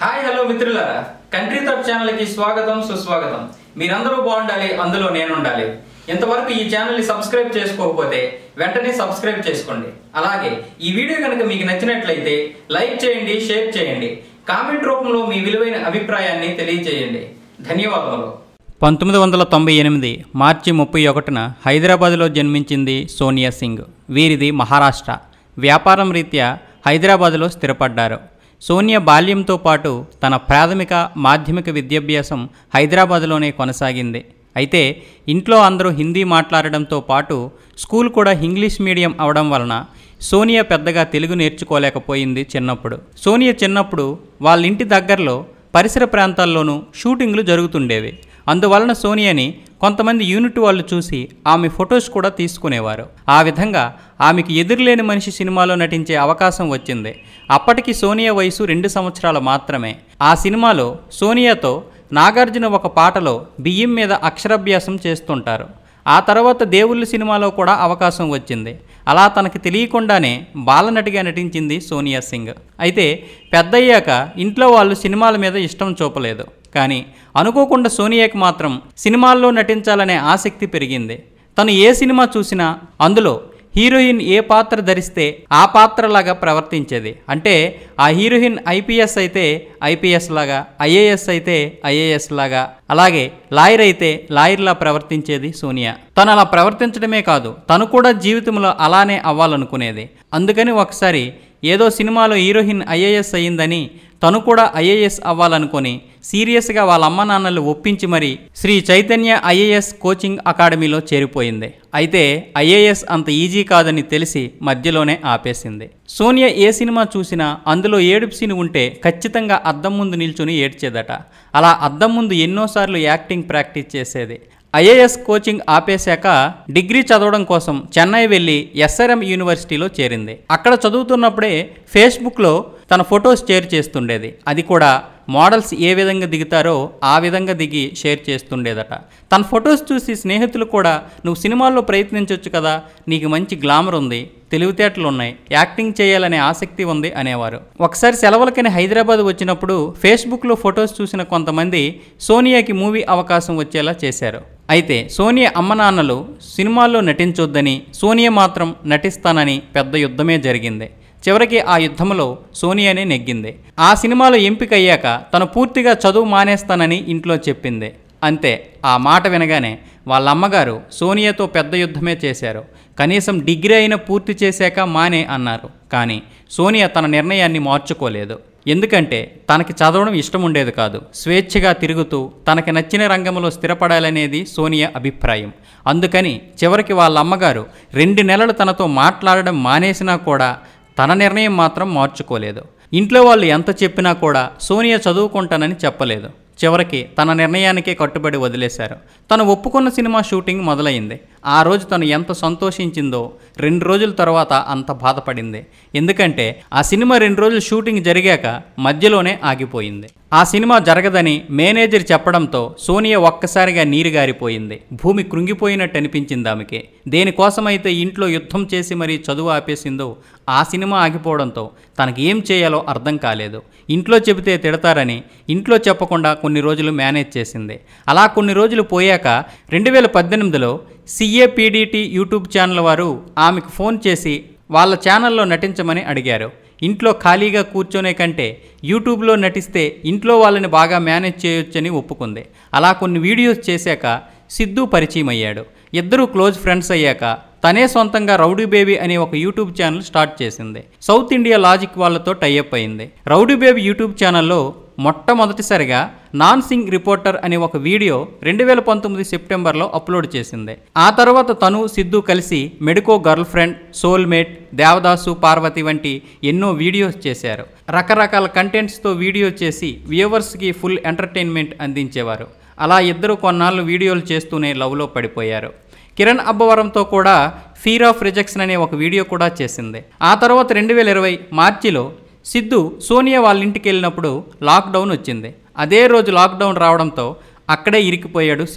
Hi hello మిత్రులారా Country Thoughts channel కి స్వాగతం సుస్వాగతం మీరందరూ బాగుండాలి అందులో నేను ఉండాలి ఇంతవరకు ఈ ఛానల్ ని సబ్స్క్రైబ్ చేసుకోకపోతే వెంటనే సబ్స్క్రైబ్ చేసుకోండి అలాగే ఈ వీడియో కనుక మీకు నచ్చినట్లయితే లైక్ చేయండి షేర్ చేయండి కామెంట్ రూపంలో మీ విలువైన అభిప్రాయాన్ని తెలియజేయండి ధన్యవాదములు పంతొమ్మిది వందల తొంభై ఎనిమిది మార్చి ముప్పై ఒకటిన హైదరాబాద్లో జన్మించింది సోనియా సింగ్ వీరిది మహారాష్ట్ర వ్యాపారం రీత్యా హైదరాబాద్లో స్థిరపడ్డారు సోనియా బాల్యంతో పాటు తన ప్రాథమిక మాధ్యమిక విద్యాభ్యాసం హైదరాబాద్లోనే కొనసాగింది అయితే ఇంట్లో అందరూ హిందీ మాట్లాడడంతో పాటు స్కూల్ కూడా ఇంగ్లీష్ మీడియం అవడం వలన సోనియా పెద్దగా తెలుగు నేర్చుకోలేకపోయింది చిన్నప్పుడు సోనియా చిన్నప్పుడు వాళ్ళ ఇంటి దగ్గరలో పరిసర ప్రాంతాల్లోనూ షూటింగ్లు జరుగుతుండేవి అందువలన సోనియాని కొంతమంది యూనిట్ వాళ్ళు చూసి ఆమె ఫొటోస్ కూడా తీసుకునేవారు ఆ విధంగా ఆమెకి ఎదురులేని మనిషి సినిమాలో నటించే అవకాశం వచ్చింది అప్పటికి సోనియా వయసు రెండు సంవత్సరాలు మాత్రమే ఆ సినిమాలో సోనియాతో నాగార్జున ఒక పాటలో బియ్యం మీద అక్షరాభ్యాసం చేస్తుంటారు ఆ తర్వాత దేవుళ్ళు సినిమాలో కూడా అవకాశం వచ్చింది అలా తనకి తెలియకుండానే బాలనటిగా నటించింది సోనియా సింగ్ అయితే పెద్దయ్యాక ఇంట్లో వాళ్ళు సినిమాల మీద ఇష్టం చూపలేదు కానీ అనుకోకుండా సోనియాకి మాత్రం సినిమాల్లో నటించాలనే ఆసక్తి పెరిగింది తను ఏ సినిమా చూసినా అందులో హీరోయిన్ ఏ పాత్ర ధరిస్తే ఆ పాత్రలాగా ప్రవర్తించేది అంటే ఆ హీరోయిన్ ఐపీఎస్ అయితే ఐపీఎస్ లాగా ఐఏఎస్ అయితే ఐఏఎస్ లాగా అలాగే లాయర్ అయితే లాయర్లా ప్రవర్తించేది సోనియా తను అలా ప్రవర్తించడమే కాదు తను కూడా జీవితంలో అలానే అవ్వాలనుకునేది అందుకని ఒకసారి ఏదో సినిమాలో హీరోయిన్ ఐఏఎస్ అయ్యిందని తను కూడా ఐఏఎస్ అవ్వాలనుకొని సీరియస్గా వాళ్ళ అమ్మ నాన్నలు ఒప్పించి మరి శ్రీ చైతన్య ఐఏఎస్ కోచింగ్ అకాడమీలో చేరిపోయింది అయితే ఐఏఎస్ అంత ఈజీ కాదని తెలిసి మధ్యలోనే ఆపేసింది సోనియా ఏ సినిమా చూసినా అందులో ఏడుపు సీన్ ఉంటే ఖచ్చితంగా అద్దం ముందు నిల్చుని ఏడ్చేదట అలా అద్దం ముందు ఎన్నోసార్లు యాక్టింగ్ ప్రాక్టీస్ చేసేది ఐఏఎస్ కోచింగ్ ఆపేశాక డిగ్రీ చదవడం కోసం చెన్నై వెళ్ళి ఎస్ఆర్ఎం యూనివర్సిటీలో చేరింది అక్కడ చదువుతున్నప్పుడే ఫేస్బుక్లో తన ఫొటోస్ షేర్ చేస్తుండేది అది కూడా మోడల్స్ ఏ విధంగా దిగుతారో ఆ విధంగా దిగి షేర్ చేస్తుండేదట తన ఫొటోస్ చూసి స్నేహితులు కూడా నువ్వు సినిమాల్లో ప్రయత్నించవచ్చు కదా నీకు మంచి గ్లామర్ ఉంది తెలివితేటలు ఉన్నాయి యాక్టింగ్ చేయాలనే ఆసక్తి ఉంది అనేవారు ఒకసారి సెలవులకని హైదరాబాద్ వచ్చినప్పుడు ఫేస్బుక్లో ఫొటోస్ చూసిన కొంతమంది సోనియాకి మూవీ అవకాశం వచ్చేలా చేశారు అయితే సోనియా అమ్మ నాన్నలు సినిమాల్లో నటించొద్దని సోనియా మాత్రం నటిస్తానని పెద్ద యుద్ధమే జరిగింది చివరికి ఆ యుద్ధంలో సోనియానే నెగ్గింది ఆ సినిమాలో ఎంపిక అయ్యాక తను పూర్తిగా చదువు మానేస్తానని ఇంట్లో చెప్పింది అంతే ఆ మాట వినగానే వాళ్ళ అమ్మగారు సోనియాతో పెద్ద యుద్ధమే చేశారు కనీసం డిగ్రీ అయినా పూర్తి చేశాక మానే అన్నారు కానీ సోనియా తన నిర్ణయాన్ని మార్చుకోలేదు ఎందుకంటే తనకి చదవడం ఇష్టం ఉండేది కాదు స్వేచ్ఛగా తిరుగుతూ తనకి నచ్చిన రంగంలో స్థిరపడాలనేది సోనియా అభిప్రాయం అందుకని చివరికి వాళ్ళ అమ్మగారు రెండు నెలలు తనతో మాట్లాడడం మానేసినా కూడా తన నిర్ణయం మాత్రం మార్చుకోలేదు ఇంట్లో వాళ్ళు ఎంత చెప్పినా కూడా సోనియా చదువుకుంటానని చెప్పలేదు చివరికి తన నిర్ణయానికే కట్టుబడి వదిలేశారు తను ఒప్పుకున్న సినిమా షూటింగ్ మొదలైంది ఆ రోజు తను ఎంత సంతోషించిందో రెండు రోజుల తర్వాత అంత బాధపడింది ఎందుకంటే ఆ సినిమా రెండు రోజులు షూటింగ్ జరిగాక మధ్యలోనే ఆగిపోయింది ఆ సినిమా జరగదని మేనేజర్ చెప్పడంతో సోనియా ఒక్కసారిగా నీరు గారిపోయింది భూమి కృంగిపోయినట్టు అనిపించింది ఆమెకి దేనికోసమైతే ఇంట్లో యుద్ధం చేసి మరీ చదువు ఆపేసిందో ఆ సినిమా ఆగిపోవడంతో తనకి ఏం చేయాలో అర్థం కాలేదు ఇంట్లో చెబితే తిడతారని ఇంట్లో చెప్పకుండా కొన్ని రోజులు మేనేజ్ చేసింది అలా కొన్ని రోజులు పోయాక రెండు వేల పద్దెనిమిదిలో సిఏపిడిటి యూట్యూబ్ ఛానల్ వారు ఆమెకు ఫోన్ చేసి వాళ్ళ ఛానల్లో నటించమని అడిగారు ఇంట్లో ఖాళీగా కూర్చొనే కంటే యూట్యూబ్లో నటిస్తే ఇంట్లో వాళ్ళని బాగా మేనేజ్ చేయొచ్చని ఒప్పుకుంది అలా కొన్ని వీడియోస్ చేశాక సిద్ధు పరిచయం అయ్యాడు ఇద్దరూ క్లోజ్ ఫ్రెండ్స్ అయ్యాక తనే సొంతంగా రౌడీ బేబీ అనే ఒక యూట్యూబ్ ఛానల్ స్టార్ట్ చేసింది సౌత్ ఇండియా లాజిక్ వాళ్ళతో టైఅప్ అయింది రౌడీ బేబీ యూట్యూబ్ ఛానల్లో మొట్టమొదటిసారిగా నాన్ సింగ్ రిపోర్టర్ అనే ఒక వీడియో రెండు వేల పంతొమ్మిది సెప్టెంబర్లో అప్లోడ్ చేసింది ఆ తర్వాత తను సిద్ధు కలిసి medico girl friend soulmate Devadasu Parvathi వంటి ఎన్నో వీడియోస్ చేశారు రకరకాల కంటెంట్స్తో వీడియో చేసి వ్యూవర్స్కి ఫుల్ ఎంటర్టైన్మెంట్ అందించేవారు అలా ఇద్దరు కొన్నాళ్ళు వీడియోలు చేస్తూనే లవ్లో పడిపోయారు కిరణ్ అబ్బవరంతో కూడా ఫీర్ ఆఫ్ రిజెక్షన్ అనే ఒక వీడియో కూడా చేసింది ఆ తర్వాత రెండు వేల ఇరవై మార్చిలో సిద్ధు సోనియా వాళ్ళ ఇంటికి వెళ్ళినప్పుడు లాక్డౌన్ వచ్చింది అదే రోజు లాక్డౌన్ రావడంతో అక్కడే ఇరికిపోయాడు సిద్ధు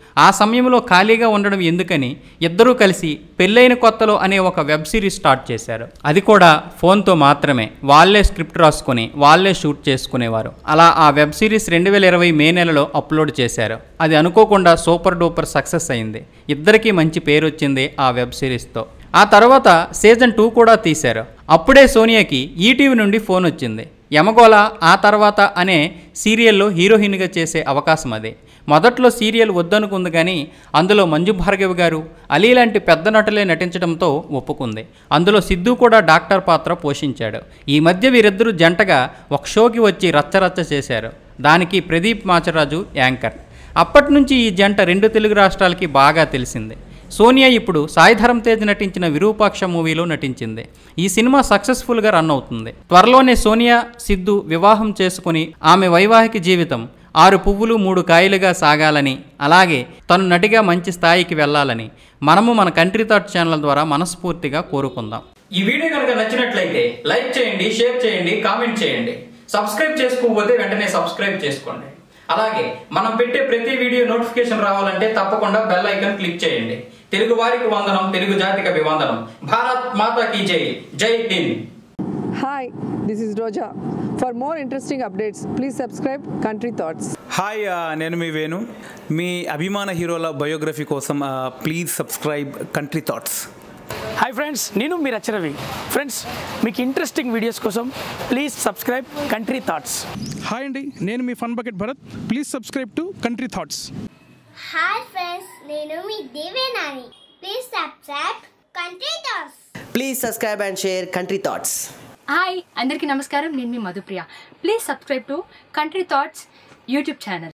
ఆ సమయంలో ఖాళీగా ఉండడం ఎందుకని ఇద్దరూ కలిసి పెళ్ళైన కొత్తలో అనే ఒక వెబ్ సిరీస్ స్టార్ట్ చేశారు అది కూడా ఫోన్తో మాత్రమే వాళ్ళే స్క్రిప్ట్ రాసుకొని వాళ్ళే షూట్ చేసుకునేవారు అలా ఆ వెబ్ సిరీస్ రెండు వేల ఇరవై మే నెలలో అప్లోడ్ చేశారు అది అనుకోకుండా సూపర్ డూపర్ సక్సెస్ అయింది ఇద్దరికీ మంచి పేరు వచ్చింది ఆ వెబ్ సిరీస్తో ఆ తర్వాత సీజన్ టూ కూడా తీశారు అప్పుడే సోనియాకి ఈటీవీ నుండి ఫోన్ వచ్చింది యమగోళ ఆ తర్వాత అనే సీరియల్లో హీరోయిన్గా చేసే అవకాశం అది మొదట్లో సీరియల్ వద్దనుకుంది కానీ అందులో మంజు భార్గవి గారు అలీ లాంటి పెద్ద నటులే నటించడంతో ఒప్పుకుంది అందులో సిద్ధు కూడా డాక్టర్ పాత్ర పోషించాడు ఈ మధ్య వీరిద్దరూ జంటగా ఒక షోకి వచ్చి రచ్చరచ్చ చేశారు దానికి ప్రదీప్ మాచరాజు యాంకర్ అప్పటి నుంచి ఈ జంట రెండు తెలుగు రాష్ట్రాలకి బాగా తెలిసింది సోనియా ఇప్పుడు సాయిధరం తేజ్ నటించిన విరూపాక్ష మూవీలో నటించింది ఈ సినిమా సక్సెస్ఫుల్గా రన్ అవుతుంది త్వరలోనే సోనియా సిద్ధు వివాహం చేసుకుని ఆమె వైవాహిక జీవితం ఆరు పువ్వులు మూడు కాయలుగా సాగాలని అలాగే తను నటిగా మంచి స్థాయికి వెళ్ళాలని మనము మన కంట్రీ థాట్ ఛానల్ ద్వారా మనస్ఫూర్తిగా కోరుకుందాం ఈ వీడియో కనుక నచ్చినట్లయితే లైక్ చేయండి షేర్ చేయండి కామెంట్ చేయండి సబ్స్క్రైబ్ చేసుకోకపోతే వెంటనే సబ్స్క్రైబ్ చేసుకోండి అలాగే మనం పెట్టే ప్రతి వీడియో నోటిఫికేషన్ రావాలంటే తప్పకుండా బెల్ ఐకాన్ క్లిక్ చేయండి తెలుగు వారికి వందనం తెలుగు జాతికి అభివందనం భారత్ మాతా కీ జై జై Hind Hi, this is Roja. For more interesting updates, please subscribe Country Thoughts. Hi ఆ, నేను మీ వేణు మీ అభిమాన హీరోల బయోగ్రఫీ కోసం ఆ, please subscribe Country Thoughts hi friends నేను మీరు రవి ఫ్రెండ్స్ మీకు ఇంట్రెస్టింగ్ వీడియోస్ కోసం please subscribe Country Thoughts hi అండి నేను మీ Fun Bucket Bharat please subscribe to Country Thoughts hi friends నేను మీ దేవేనాని please subscribe Country Thoughts Please subscribe and share Country Thoughts. Hi అందరికీ నమస్కారం నేను మీ Madhupriya please subscribe to Country Thoughts YouTube channel